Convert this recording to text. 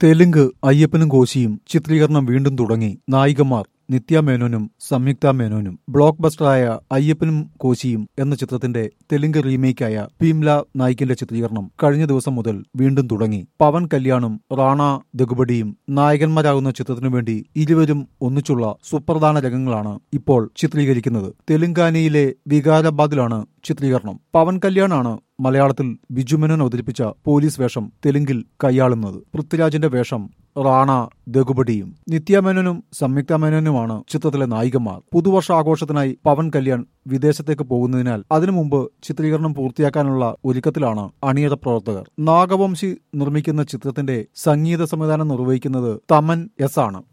തെലുങ്ക് അയ്യപ്പനും കോശിയും ചിത്രീകരണം വീണ്ടും തുടങ്ങി നായികമാർ നിത്യ മേനോനും സംയുക്ത മേനോനും ബ്ലോക്ക് ബസ്റ്ററായ അയ്യപ്പനും കോശിയും എന്ന ചിത്രത്തിന്റെ തെലുങ്ക് റീമേക്കായ ഭീംല നായിക്കിന്റെ ചിത്രീകരണം കഴിഞ്ഞ ദിവസം മുതൽ വീണ്ടും തുടങ്ങി പവൻ കല്യാണും റാണ ദഗുബഡിയും നായകന്മാരാകുന്ന ചിത്രത്തിനു വേണ്ടി ഇരുവരും ഒന്നിച്ചുള്ള സുപ്രധാന രംഗങ്ങളാണ് ഇപ്പോൾ ചിത്രീകരിക്കുന്നത് തെലുങ്കാനയിലെ വികാരാബാദിലാണ് ചിത്രീകരണം പവൻ കല്യാണാണ് മലയാളത്തിൽ ബിജുമേനോൻ അവതരിപ്പിച്ച പോലീസ് വേഷം തെലുങ്കിൽ കൈയാളുന്നത് പൃഥ്വിരാജിന്റെ വേഷം റാണ ദഗുബഡിയും നിത്യമേനോനും സംയുക്ത മേനോനുമാണ് ചിത്രത്തിലെ നായികമാർ പുതുവർഷ ആഘോഷത്തിനായി പവൻ കല്യാൺ വിദേശത്തേക്ക് പോകുന്നതിനാൽ അതിനു മുമ്പ് ചിത്രീകരണം പൂർത്തിയാക്കാനുള്ള ഒരുക്കത്തിലാണ് അണിയറ പ്രവർത്തകർ നാഗവംശി നിർമ്മിക്കുന്ന ചിത്രത്തിന്റെ സംഗീത സംവിധാനം നിർവഹിക്കുന്നത് തമൻ എസ് ആണ്